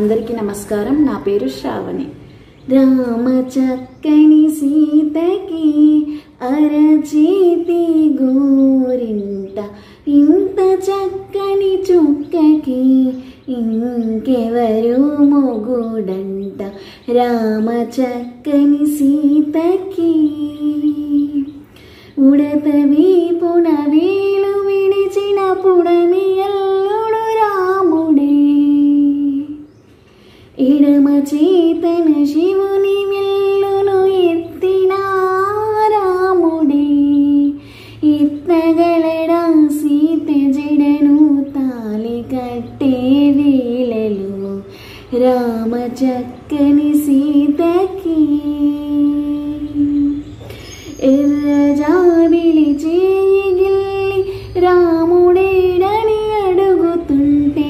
అందరికీ నమస్కారం నా పేరు శ్రావణి రామ చక్కని సీతకి అరచేతి గోరింట ఇంత చక్కని చుక్కకి ఇంకెవరు మొగుడంట రామ చక్కని సీతకి ఉడత వీపున వేలు విడిచిన పుడమి ఎల్లుడు రాముడే ఎడమ చేతన శివుని విల్లును ఎత్తిన రాముడే ఎత్తగలడా సీత జడను తాలి కట్టే వేళలు రామ చక్కని సీతకి ఎర్రజాబిలి చేయిగిల్లి రాముడేడని అడుగుతుంటే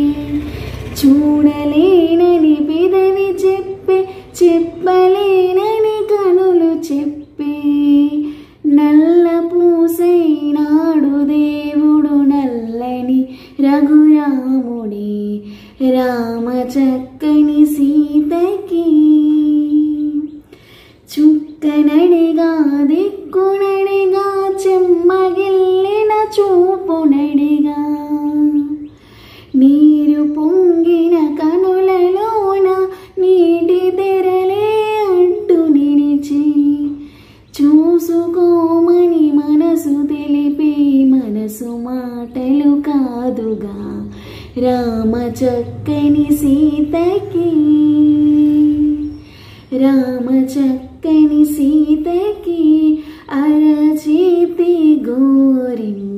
చూడలేనని పెదవి చెప్పే చెప్పలేనని కనులు చెప్పే నల్ల పూసైనాడు దేవుడు నల్లని రఘురాముడే రామ చక్కని సీతకి చుక్కనడిగా దిక్కునడిగా చెమ్మగిల్లిన చూపునడిగా నీరు పొంగిన కనులలోన నీటి తెరలే అడ్డు నిలిచి చూసుకోమని మనసు తెలిపే మనసు మాటలు కాదుగా రామ చక్కని సీతకి రామ చక్కని సీతకి అరచేతి గోరింట